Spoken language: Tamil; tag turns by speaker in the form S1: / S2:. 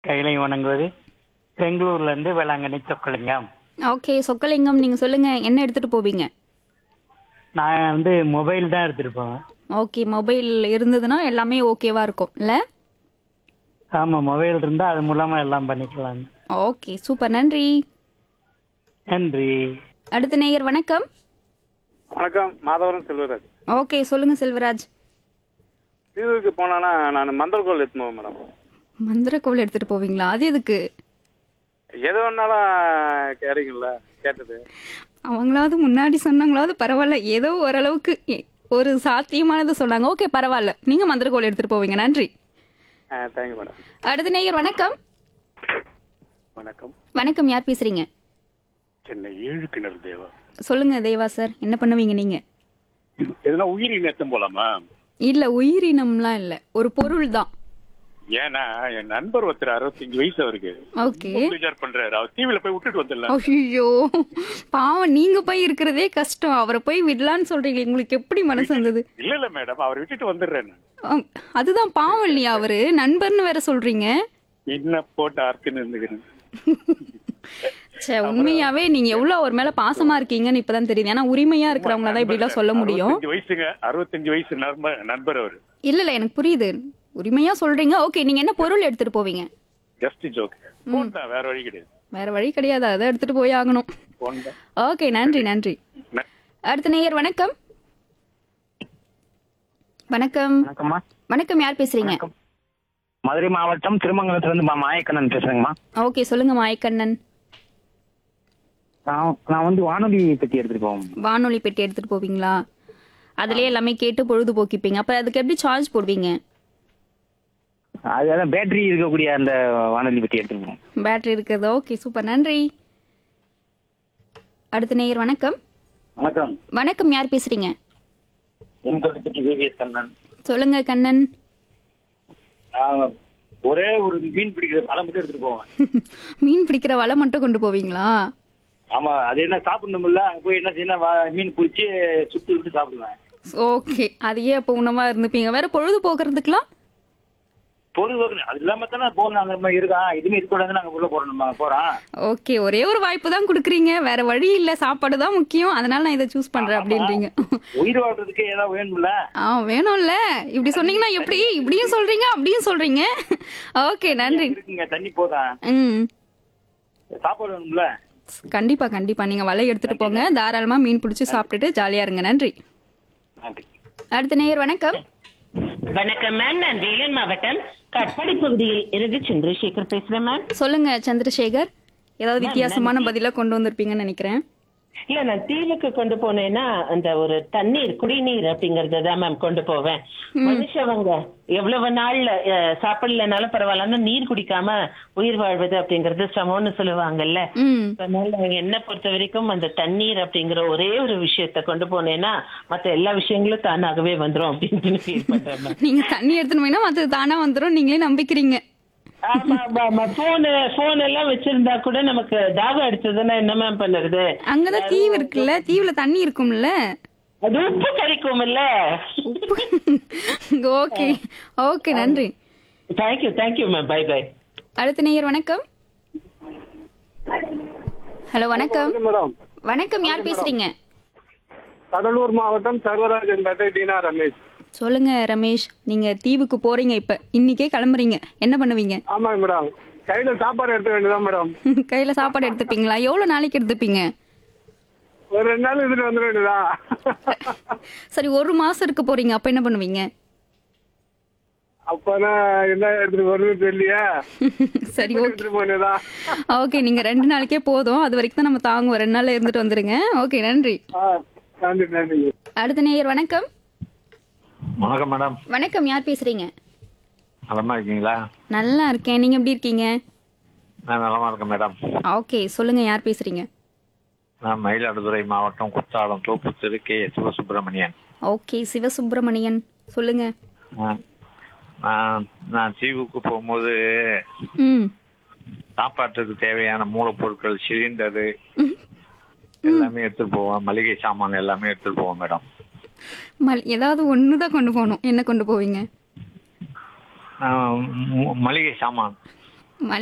S1: கைலை வணங்குவது பெங்களூர்ல இருந்து வேளாங்கண்ணி சொக்கலிங்கம்
S2: ஓகே சொக்கலிங்கம் நீங்க சொல்லுங்க என்ன எடுத்துட்டு போவீங்க
S1: நான் வந்து மொபைல் தான் எடுத்துட்டு போவேன்
S2: ஓகே மொபைல் இருந்ததுன்னா எல்லாமே ஓகேவா இருக்கும் இல்ல
S1: ஆமா மொபைல் இருந்தா அது மூலமா எல்லாம் பண்ணிக்கலாம்
S2: ஓகே சூப்பர் நன்றி
S1: நன்றி
S2: அடுத்த நேயர் வணக்கம்
S3: வணக்கம் மாதவரம் செல்வராஜ்
S2: ஓகே சொல்லுங்க செல்வராஜ்
S3: தீவுக்கு போனானா நான் மந்தர்கோல் எடுத்துன்னு போவேன் மேடம்
S2: மந்திரக்கோவில் எடுத்துட்டு போவீங்களா அது எதுக்கு
S3: எது வேணாலும் கேறீங்கல்ல கேட்டது
S2: அவங்களாவது முன்னாடி சொன்னாங்களாவது பரவாயில்ல ஏதோ ஓரளவுக்கு எ- ஒரு சாத்தியமானது சொன்னாங்க ஓகே பரவாயில்ல நீங்க மந்திரக்கோவில் எடுத்துட்டு போவீங்க நன்றி
S3: தேங்க்யூ மேடம்
S2: அடுத்த நேயர் வணக்கம்
S3: வணக்கம்
S2: வணக்கம் யார் பேசுறீங்க
S3: சென்னை ஏழு கிணறு தேவா
S2: சொல்லுங்க தேவா சார் என்ன பண்ணுவீங்க நீங்க
S3: எதுனா உயிரின் எத்தம் போலாமா
S2: இல்ல உயிரினம்லாம் இல்ல ஒரு பொருள் தான்
S3: ஏன்னா என் நண்பர் ஒருத்தர் அறுபத்தஞ்சு வயசு அவருக்கு
S2: ஓகே
S3: விசார் பண்றாரு அவர் டிவில போய் விட்டுட்டு வந்துடலாம்
S2: ஐயோ பாவம் நீங்க போய் இருக்கிறதே கஷ்டம் அவரை போய் விடலான்னு சொல்றீங்க உங்களுக்கு எப்படி மனசு வந்தது
S3: இல்ல இல்ல மேடம் அவர் விட்டுட்டு வந்துடுறேன் நான்.
S2: ஆம், அதுதான் பாவம் இல்லையா அவரு நண்பர்னு வேற சொல்றீங்க
S3: என்ன போட்டு அறுத்துன்னு இருந்துக்கிறேன்
S2: ச்சே உண்மையாவே நீங்க எவ்வளவு அவர் மேல பாசமா இருக்கீங்கன்னு இப்பதான் தெரியுது ஏன்னா உரிமையா இருக்கிறவங்கள தான் இப்படி எல்லாம் சொல்ல முடியும்
S3: 65 வயசுங்க அறுபத்தஞ்சு வயசு நண்பர் நண்பர் அவரு
S2: இல்ல இல்ல எனக்கு புரியுது உரிமையா சொல்றீங்க ஓகே நீங்க என்ன பொருள் எடுத்துட்டு போவீங்க
S3: ஜஸ்ட் ஜோக் போன் தான் வேற வழி கிடையாது
S2: வேற வழி கிடையாது அதை எடுத்துட்டு போய் ஆகணும்
S3: போன் தான்
S2: ஓகே நன்றி நன்றி
S3: ந-
S2: அடுத்த நேயர் வணக்கம் வணக்கம்
S4: வணக்கம்மா
S2: வணக்கம் யார் பேசுறீங்க
S4: மதுரை மாவட்டம் திருமங்கலத்துல இருந்து மாயக்கண்ணன் பேசுறேங்கம்மா
S2: ஓகே சொல்லுங்க மாயக்கண்ணன்
S4: நான் நான் வந்து வானொலி பெட்டி எடுத்துட்டு போவோம்
S2: வானொலி பெட்டி எடுத்துட்டு போவீங்களா அதுலயே எல்லாமே கேட்டு பொழுதுபோக்கிப்பீங்க அப்ப அதுக்கு எப்படி சார்ஜ் போடுவீங்க
S4: அது அதான் பேட்டரி இருக்கக்கூடிய அந்த வானொலி பெட்டி எடுத்துட்டு போவோம்
S2: பேட்டரி இருக்குது ஓகே சூப்பர் நன்றி அடுத்த நேயர் வணக்கம்
S4: வணக்கம்
S2: வணக்கம் யார் பேசுறீங்க
S4: என் பெட்டி விவிஎஸ் கண்ணன்
S2: சொல்லுங்க கண்ணன்
S4: நான் ஒரே ஒரு மீன் பிடிக்கிற பழம் மட்டும் எடுத்துட்டு போவேன்
S2: மீன் பிடிக்கிற வலை மட்டும் கொண்டு போவீங்களா
S4: ஆமா அது என்ன சாப்பிடணும்ல அங்க போய் என்ன செய்யணும் வா- மீன் பிடிச்சி சுட்டு விட்டு சாப்பிடுவேன்
S2: ஓகே அதையே அப்போ உணவா இருந்துப்பீங்க வேற பொழுது போக்குறதுக்குலாம்
S4: பொழுதுபோக்கு அது இல்லாம தானே போகணும் அங்க நம்ம இருக்கா இதுமே இருக்கக்கூடாது நாங்க உள்ள போறோம் நம்ம போறோம்
S2: ஓகே ஒரே ஒரு வாய்ப்பு தான் கொடுக்குறீங்க வேற வழி இல்ல சாப்பாடு தான் முக்கியம் அதனால நான் இதை சூஸ் பண்றேன் அப்படின்றீங்க
S4: உயிர் வாழ்றதுக்கு ஏதாவது வேணும்ல
S2: ஆ வேணும்ல இப்படி சொன்னீங்கன்னா எப்படி இப்படியும் சொல்றீங்க அப்படியும் சொல்றீங்க ஓகே நன்றி
S4: இருக்குங்க தண்ணி போதா
S2: ம்
S4: சாப்பாடு வேணும்ல
S2: கண்டிப்பா கண்டிப்பா நீங்க வலை எடுத்துட்டு போங்க தாராளமா மீன் பிடிச்சி சாப்பிட்டுட்டு ஜாலியா இருங்க நன்றி
S4: நன்றி
S2: அடுத்த நேயர் வணக்கம்
S5: வணக்கம் மேம் நான் வேலூர் மாவட்டம் கட்பாடி பகுதியில் இருந்து சந்திரசேகர் பேசுறேன் மேம்
S2: சொல்லுங்க சந்திரசேகர் ஏதாவது வித்தியாசமான பதிலா கொண்டு வந்திருப்பீங்கன்னு நினைக்கிறேன்
S5: இல்ல நான் தீவுக்கு கொண்டு போனேன்னா அந்த ஒரு தண்ணீர் குடிநீர் அப்படிங்கறத தான் மேம் கொண்டு போவேன் மனுஷவங்க எவ்வளவு நாள்ல அஹ், சாப்பிடலனாலும் பரவாயில்ல ஆனா நீர் குடிக்காம உயிர் வாழ்வது அப்படிங்கறது சமம்னு சொல்லுவாங்கல்ல
S2: ம்
S5: அதனால என்ன பொறுத்த வரைக்கும் அந்த தண்ணீர் அப்படிங்கிற ஒரே ஒரு விஷயத்த கொண்டு போனேன்னா மத்த எல்லா விஷயங்களும் தானாகவே வந்துரும் அப்படின்னு ஃபீல் பண்றேன் மேம்
S2: நீங்க தண்ணி எடுத்துட்டு போயினா மற்றது தானா வந்துடும் நீங்களே நம்பிக்கிறீங்க
S5: ஆமா ஆமா ஆமா போன் போன் எல்லாம் வச்சிருந்தா கூட நமக்கு தாகம் அடிச்சதுன்னா என்ன மேம் பண்ணுறது
S2: அங்கதான் தீவு இருக்குல்ல தீவுல தண்ணி இருக்கும்ல
S5: அது உப்பு கறிக்கும் இல்ல
S2: ஓகே ஓகே நன்றி
S5: thank you thank you ma'am bye bye
S2: அடுத்த நேயர் வணக்கம் ஹலோ வணக்கம்
S3: மேடம்
S2: வணக்கம் யார் பேசுறீங்க
S3: கடலூர் மாவட்டம் சர்வராஜன் பேட்டை டீனா ரமேஷ்
S2: சொல்லுங்க ரமேஷ் நீங்க தீவுக்கு போறீங்க இப்ப இன்னைக்கே கிளம்புறீங்க என்ன பண்ணுவீங்க
S3: ஆமாங்க மேடம் கையில சாப்பாடு எடுக்க வேண்டியதான் மேடம்
S2: கையில சாப்பாடு எடுத்துப்பீங்களா எவ்வளவு நாளைக்கு எடுத்துப்பீங்க
S3: ஒரு ரெண்டு நாள் இதுட்டு வந்துட வேண்டியதா
S2: சரி ஒரு மாசம் இருக்க போறீங்க அப்ப என்ன பண்ணுவீங்க
S3: அப்பனா என்ன எடுத்துட்டு வருதுன்னு தெரியலையே
S2: சரி ஓகே
S3: எடுத்துட்டு போனதா
S2: ஓகே நீங்க ரெண்டு நாளைக்கே போதும் அது வரைக்கும் தான் நம்ம தாங்குவோம் ரெண்டு நாள்ல இருந்துட்டு வந்துருங்க ஓகே நன்றி
S3: நன்றி நன்றி
S2: அடுத்த நேயர் வணக்கம்
S4: வணக்கம் மேடம்
S2: வணக்கம் யார் பேசுறீங்க
S4: நலமா இருக்கீங்களா
S2: நல்லா இருக்கேன் நீங்க எப்படி இருக்கீங்க
S4: நான் நலமா இருக்கேன் மேடம்
S2: ஓகே சொல்லுங்க யார் பேசுறீங்க
S4: நான் மயிலாடுதுறை மாவட்டம் குத்தாலம் தோப்புத்தெரு கே சிவசுப்பிரமணியன்
S2: ஓகே சிவசுப்பிரமணியன் சொல்லுங்க
S4: நான் நான் நான் தீவுக்கு போகும்போது
S2: ம்
S4: சாப்பாட்டுக்கு தேவையான மூலப்பொருட்கள் சிலிண்டரு எல்லாமே எடுத்துட்டு போவேன் மளிகை சாமான் எல்லாமே எடுத்துட்டு போவேன் மேடம்
S2: மல் ஏதாவது ஒன்று தான் கொண்டு போகணும் என்ன கொண்டு போவீங்க
S4: ஆஹ் ம- மளிகை சாமான்